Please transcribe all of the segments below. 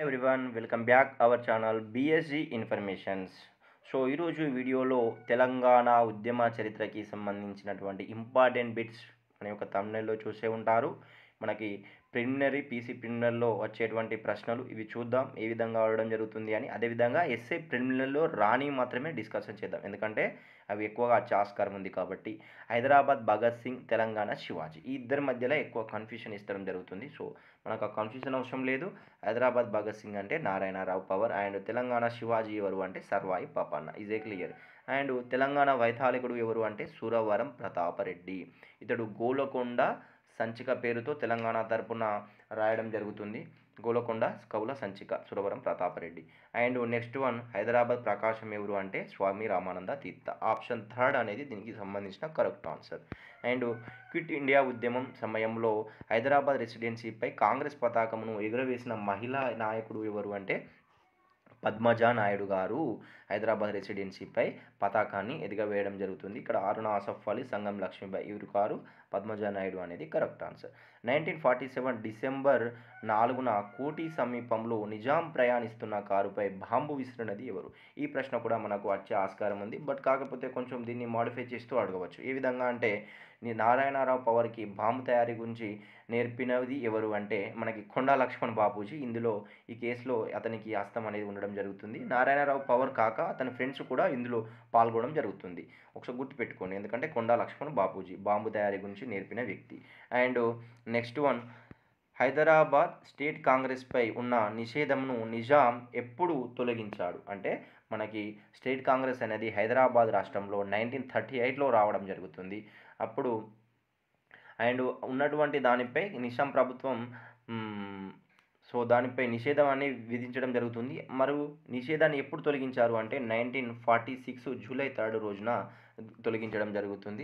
everyone welcome back our channel BSG informations so ఈరోజు వీడియోలో తెలంగాణ ఉద్యమ చరిత్రకి సంబంధించినటువంటి ఇంపార్టెంట్ బిట్స్ అనే ఒక తమిళలో చూసే ఉంటారు మనకి ప్రిలిమినరీ పీసీ ప్రిలిమినరీలో వచ్చేటువంటి ప్రశ్నలు ఇవి చూద్దాం ఏ విధంగా ఆడడం జరుగుతుంది అని అదేవిధంగా ఎస్ఏ ప్రిలిమినరీలో రాని మాత్రమే డిస్కషన్ చేద్దాం ఎందుకంటే అవి ఎక్కువగా వచ్చే ఆస్కారం ఉంది కాబట్టి హైదరాబాద్ భగత్ సింగ్ తెలంగాణ శివాజీ ఈ ఇద్దరి మధ్యలో ఎక్కువ కన్ఫ్యూషన్ ఇస్తడం జరుగుతుంది సో మనకు ఆ కన్ఫ్యూజన్ అవసరం లేదు హైదరాబాద్ భగత్ సింగ్ అంటే నారాయణరావు పవర్ అండ్ తెలంగాణ శివాజీ ఎవరు అంటే సర్వాయి పాపన్న ఇదే క్లియర్ అండ్ తెలంగాణ వైతాళికుడు ఎవరు అంటే సూరవరం ప్రతాపరెడ్డి ఇతడు గోలకొండ సంచిక పేరుతో తెలంగాణ తరపున రాయడం జరుగుతుంది గోలకొండ కవుల సంచిక Suravaram Pratapareddy and next one Hyderabad Prakasam ఎవరు అంటే స్వామి రామానంద తీర్థ ఆప్షన్ థర్డ్ అనేది దీనికి సంబంధించిన correct answer and quit India ఉద్యమం సమయంలో హైదరాబాద్ రెసిడెన్సీపై కాంగ్రెస్ పతాకమును ఎగురవేసిన మహిళా నాయకుడు ఎవరు అంటే పద్మజా నాయుడు గారు హైదరాబాద్ రెసిడెన్సీపై పతాకాన్ని ఎదిగవేయడం జరుగుతుంది ఇక్కడ అరుణ ఆసఫ్ అలీ సంగం లక్ష్మీబాయి ఇವರು కారు పద్మజా నాయుడు అనేది correct answer nineteen forty seven December నాలుగున కోటి సమీపంలో నిజాం ప్రయాణిస్తున్న కారుపై బాంబు విసిరినది ఎవరు ఈ ప్రశ్న కూడా మనకు వచ్చే ఆస్కారం ఉంది బట్ కాకపోతే కొంచెం దీన్ని మాడిఫై చేస్తూ అడగవచ్చు ఏ విధంగా అంటే నీ నారాయణరావు పవర్కి బాంబు తయారీ గురించి నేర్పినది ఎవరు అంటే మనకి కొండా లక్ష్మణ్ బాపూజీ ఇందులో ఈ కేసులో అతనికి హస్తం అనేది ఉండడం జరుగుతుంది నారాయణరావు పవర్ కాక అతని ఫ్రెండ్స్ కూడా ఇందులో పాల్గొనడం జరుగుతుంది ఒకసారి గుర్తుపెట్టుకోండి ఎందుకంటే కొండా లక్ష్మణ్ బాపూజీ బాంబు తయారీ గురించి నేర్పిన వ్యక్తి and next one Hyderabad state కాంగ్రెస్పై ఉన్న నిషేధంను నిజాం ఎప్పుడు తొలగించాడు అంటే మనకి స్టేట్ కాంగ్రెస్ అనేది హైదరాబాద్ రాష్ట్రంలో నైన్టీన్ థర్టీ ఎయిట్లో రావడం జరుగుతుంది అప్పుడు అండ్ ఉన్నటువంటి దానిపై నిజాం ప్రభుత్వం సో దానిపై నిషేధం అనేది విధించడం జరుగుతుంది మరియు నిషేధాన్ని ఎప్పుడు తొలగించారు అంటే nineteen forty six July third రోజున తొలగించడం జరుగుతుంది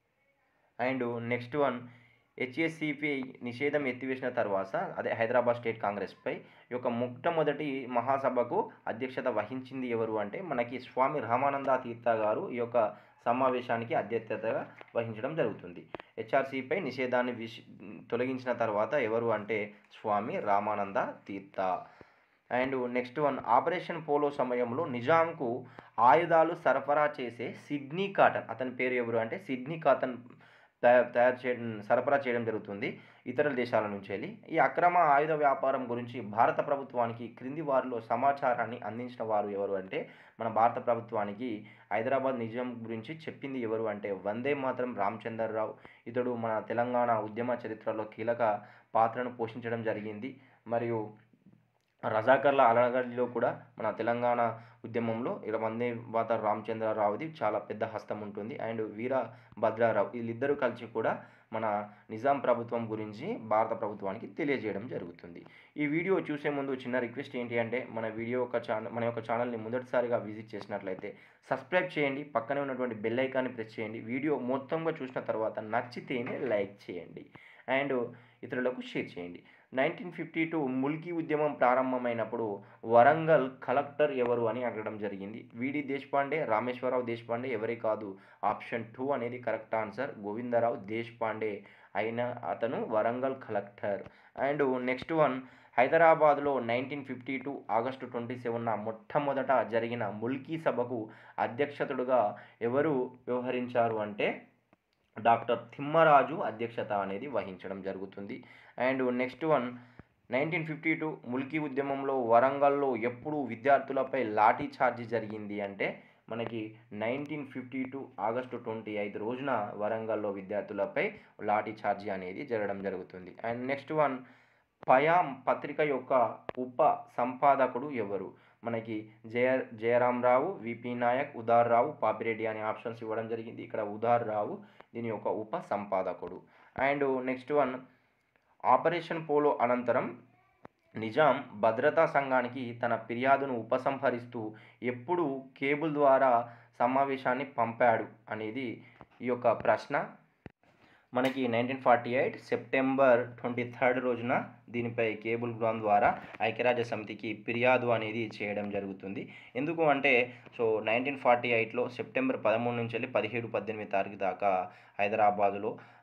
అండ్ నెక్స్ట్ వన్ హెచ్ఎస్సిపి నిషేధం ఎత్తివేసిన తర్వాత అదే హైదరాబాద్ స్టేట్ కాంగ్రెస్పై ఈ యొక్క మొట్టమొదటి మహాసభకు అధ్యక్షత వహించింది ఎవరు అంటే మనకి స్వామి రామానంద తీర్థ గారు ఈ యొక్క సమావేశానికి అధ్యక్షతగా వహించడం జరుగుతుంది హెచ్ఆర్సీపై నిషేధాన్ని విష్ తొలగించిన తర్వాత ఎవరు అంటే Swami Ramananda Tirtha and next one operation polo సమయంలో నిజాంకు ఆయుధాలు సరఫరా చేసే సిడ్నీ కాటన్ అతని పేరు ఎవరు అంటే సిడ్నీ కాటన్ తయారు చేయడం సరఫరా చేయడం జరుగుతుంది ఇతర దేశాల నుంచి వెళ్ళి ఈ అక్రమ ఆయుధ వ్యాపారం గురించి భారత ప్రభుత్వానికి క్రింది వారిలో సమాచారాన్ని అందించిన వారు ఎవరు అంటే మన భారత ప్రభుత్వానికి హైదరాబాద్ నిజాం గురించి చెప్పింది ఎవరు అంటే వందే మాత్రం రామచంద్రరావు ఇతడు మన తెలంగాణ ఉద్యమ చరిత్రలో కీలక పాత్రను పోషించడం జరిగింది మరియు రజాకర్ల అలగడిలో కూడా మన తెలంగాణ ఉద్యమంలో ఇలా వందే మాత రామచంద్రరావుది చాలా పెద్ద హస్తం ఉంటుంది అండ్ వీర భద్రారావు వీళ్ళిద్దరూ కలిసి కూడా మన నిజాం ప్రభుత్వం గురించి భారత ప్రభుత్వానికి తెలియజేయడం జరుగుతుంది ఈ వీడియో చూసే ముందు చిన్న రిక్వెస్ట్ ఏంటి అంటే మన వీడియో ఒక ఛానల్ మన యొక్క ఛానల్ని మొదటిసారిగా విజిట్ చేసినట్లయితే సబ్స్క్రైబ్ చేయండి పక్కనే ఉన్నటువంటి బెల్ ఐకాన్ని ప్రెస్ చేయండి వీడియో మొత్తంగా చూసిన తర్వాత నచ్చితేనే లైక్ చేయండి అండ్ ఇతరులకు షేర్ చేయండి నైన్టీన్ ఫిఫ్టీ టూ ముల్కీ ఉద్యమం ప్రారంభమైనప్పుడు వరంగల్ కలెక్టర్ ఎవరు అని అడగడం జరిగింది విడి దేశపాండే రామేశ్వరరావు దేశపాండే ఎవరే కాదు ఆప్షన్ టూ అనేది కరెక్ట్ ఆన్సర్ గోవిందరావు దేశపాండే అయిన అతను Warangal collector and next one హైదరాబాద్లో nineteen fifty two August twenty సెవెన్న మొట్టమొదట జరిగిన ముల్కీ సభకు అధ్యక్షతుడుగా ఎవరు వ్యవహరించారు అంటే డాక్టర్ తిమ్మరాజు అధ్యక్షత అనేది వహించడం జరుగుతుంది and next one nineteen fifty two Mulki ఉద్యమంలో వరంగల్లో ఎప్పుడు విద్యార్థులపై లాఠీ చార్జీ జరిగింది అంటే మనకి nineteen fifty two August twenty ఐదు రోజున వరంగల్లో విద్యార్థులపై లాఠీ ఛార్జీ అనేది జరగడం జరుగుతుంది అండ్ నెక్స్ట్ వన్ పయాం పత్రిక యొక్క ఉప సంపాదకుడు ఎవరు మనకి జయ జయరామరావు విపి నాయక్ ఉదార్ రావు పాపిరెడ్డి అనే ఆప్షన్స్ ఇవ్వడం జరిగింది ఇక్కడ ఉదార్ రావు దీని యొక్క ఉప సంపాదకుడు and next one operation polo అనంతరం నిజాం భద్రతా సంఘానికి తన ఫిర్యాదును ఉపసంహరిస్తూ ఎప్పుడు కేబుల్ ద్వారా సమావేశాన్ని పంపాడు అనేది ఈ యొక్క ప్రశ్న మనకి nineteen forty eight September twenty third రోజున దీనిపై కేబుల్ గ్రామ్ ద్వారా ఐక్యరాజ్య సమితికి ఫిర్యాదు అనేది చేయడం జరుగుతుంది ఎందుకు అంటే సో నైన్టీన్ ఫార్టీ ఎయిట్లో సెప్టెంబర్ పదమూడు నుంచి వెళ్ళి పదిహేడు పద్దెనిమిది తారీఖు దాకా హైదరాబాదులో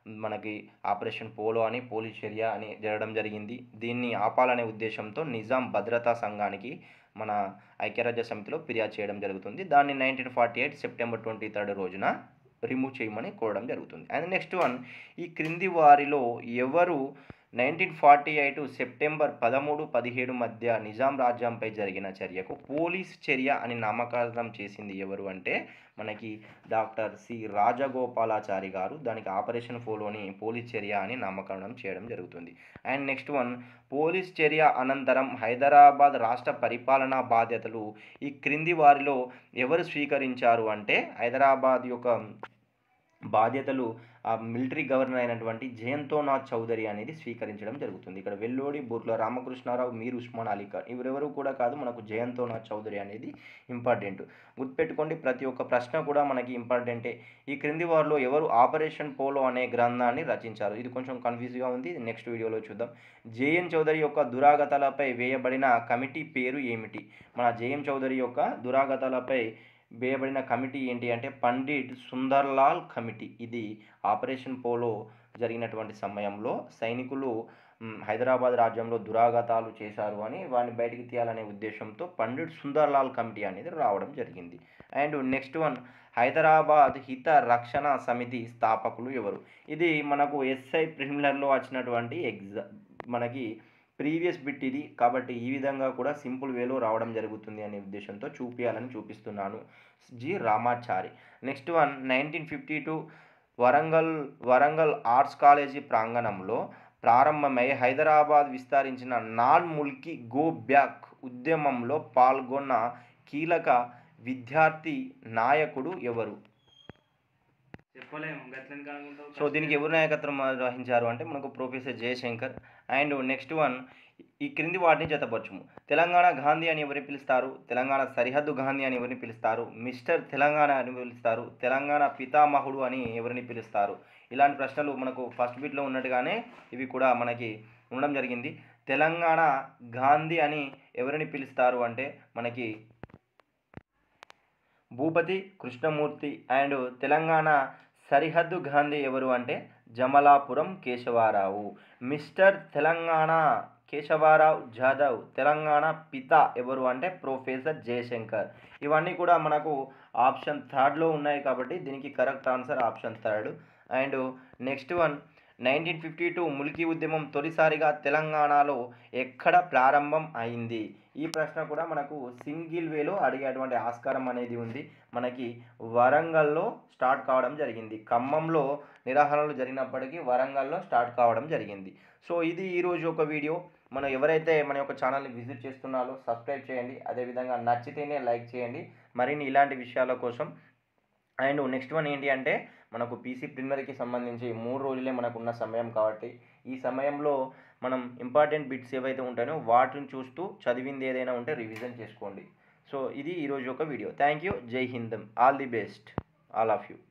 మనకి ఆపరేషన్ పోలో అని పోలీస్ చర్య అని జరగడం జరిగింది దీన్ని ఆపాలనే ఉద్దేశంతో నిజాం భద్రతా సంఘానికి మన ఐక్యరాజ్య సమితిలో ఫిర్యాదు చేయడం జరుగుతుంది దాన్ని nineteen forty eight September twenty third రోజున రిమూవ్ చేయమని కోరడం జరుగుతుంది అండ్ నెక్స్ట్ వన్ ఈ క్రింది వారిలో ఎవరు నైన్టీన్ ఫార్టీ ఎయిట్ సెప్టెంబర్ పదమూడు పదిహేడు మధ్య నిజాం రాజ్యంపై జరిగిన చర్యకు పోలీస్ చర్య అని నామకరణం చేసింది ఎవరు అంటే మనకి డాక్టర్ సి రాజగోపాలాచారి గారు దానికి ఆపరేషన్ ఫోలోని పోలీస్ చర్య అని నామకరణం చేయడం జరుగుతుంది అండ్ నెక్స్ట్ వన్ పోలీస్ చర్య అనంతరం హైదరాబాద్ రాష్ట్ర పరిపాలనా బాధ్యతలు ఈ క్రింది వారిలో ఎవరు స్వీకరించారు అంటే హైదరాబాద్ యొక్క బాధ్యతలు ఆ మిలిటరీ గవర్నర్ అయినటువంటి జయంతోనాథ్ చౌదరి అనేది స్వీకరించడం జరుగుతుంది ఇక్కడ వెల్లోడి బుర్ల రామకృష్ణారావు మీర్ ఉస్మాన్ అలీ ఖాన్ ఎవరెవరు కూడా కాదు మనకు జయంతోనాథ్ చౌదరి అనేది ఇంపార్టెంట్ గుర్తుపెట్టుకోండి ప్రతి ఒక్క ప్రశ్న కూడా మనకి ఇంపార్టెంటే ఈ క్రింది వారిలో ఎవరు ఆపరేషన్ పోలో అనే గ్రంథాన్ని రచించారు ఇది కొంచెం కన్ఫ్యూజ్గా ఉంది నెక్స్ట్ వీడియోలో చూద్దాం జేఎన్ చౌదరి యొక్క దురాగతాలపై వేయబడిన కమిటీ పేరు ఏమిటి మన జేఎం చౌదరి యొక్క దురాగతాలపై వేయబడిన కమిటీ ఏంటి అంటే పండిట్ సుందర్లాల్ కమిటీ ఇది ఆపరేషన్ పోలో జరిగినటువంటి సమయంలో సైనికులు మ్, హైదరాబాద్ రాజ్యంలో దురాగతాలు చేశారు అని వాడిని బయటికి తీయాలనే ఉద్దేశంతో పండిట్ సుందర్లాల్ కమిటీ అనేది రావడం జరిగింది అండ్ నెక్స్ట్ వన్ హైదరాబాద్ హిత రక్షణ సమితి స్థాపకులు ఎవరు ఇది మనకు ఎస్ఐ ప్రిలిమినర్లో వచ్చినటువంటి ఎగ్జా మనకి ప్రీవియస్ బిట్ ఇది కాబట్టి ఈ విధంగా కూడా సింపుల్ వేలో రావడం జరుగుతుంది అనే ఉద్దేశంతో చూపించాలని చూపిస్తున్నాను G Ramachari next one nineteen fifty two Warangal Warangal arts college ప్రాంగణంలో ప్రారంభమై హైదరాబాద్ విస్తరించిన నాన్ ముల్కీ గో బ్యాక్ ఉద్యమంలో పాల్గొన్న కీలక విద్యార్థి నాయకుడు ఎవరు చెప్పలేము గట్లని కనుకుంటావు సో దీనికి ఎవరు నాయకత్వం వహించారు అంటే మనకు professor Jayashankar and next one ఈ క్రింది వాటిని జతపరచుము తెలంగాణ గాంధీ అని ఎవరిని పిలుస్తారు తెలంగాణ సరిహద్దు గాంధీ అని ఎవరిని పిలుస్తారు మిస్టర్ తెలంగాణ అని పిలుస్తారు తెలంగాణ పితామహుడు అని ఎవరిని పిలుస్తారు ఇలాంటి ప్రశ్నలు మనకు ఫస్ట్ బిట్లో ఉన్నట్టుగానే ఇవి కూడా మనకి ఉండడం జరిగింది తెలంగాణ గాంధీ అని ఎవరిని పిలుస్తారు అంటే మనకి భూపతి కృష్ణమూర్తి అండ్ తెలంగాణ సరిహద్దు గాంధీ ఎవరు అంటే జమలాపురం కేశవారావు మిస్టర్ తెలంగాణ కేశవారావు జాదవ్ తెలంగాణ పిత ఎవరు అంటే ప్రొఫెసర్ జయశంకర్ ఇవన్నీ కూడా మనకు ఆప్షన్ థర్డ్లో ఉన్నాయి కాబట్టి దీనికి correct answer option third and next one nineteen fifty two Mulki ఉద్యమం తొలిసారిగా తెలంగాణలో ఎక్కడ ప్రారంభం అయింది ఈ ప్రశ్న కూడా మనకు సింగిల్ వేలో అడిగేటువంటి ఆస్కారం అనేది ఉంది మనకి వరంగల్లో స్టార్ట్ కావడం జరిగింది ఖమ్మంలో నిరాహరణలు జరిగినప్పటికీ వరంగల్లో స్టార్ట్ కావడం జరిగింది సో ఇది ఈరోజు ఒక వీడియో మనం ఎవరైతే మన యొక్క ఛానల్ని విజిట్ చేస్తున్నారో సబ్స్క్రైబ్ చేయండి అదేవిధంగా నచ్చితేనే లైక్ చేయండి మరిన్ని ఇలాంటి విషయాల కోసం అండ్ నెక్స్ట్ వన్ ఏంటి అంటే మనకు పీసీ ప్రిలిమినరీకి సంబంధించి మూడు రోజులే మనకు ఉన్న సమయం కాబట్టి ఈ సమయంలో మనం ఇంపార్టెంట్ బిట్స్ ఏవైతే ఉంటాయో వాటిని చూస్తూ చదివింది ఏదైనా ఉంటే రివిజన్ చేసుకోండి సో ఇది ఈరోజు ఒక video thank you Jai Hind all the best all of you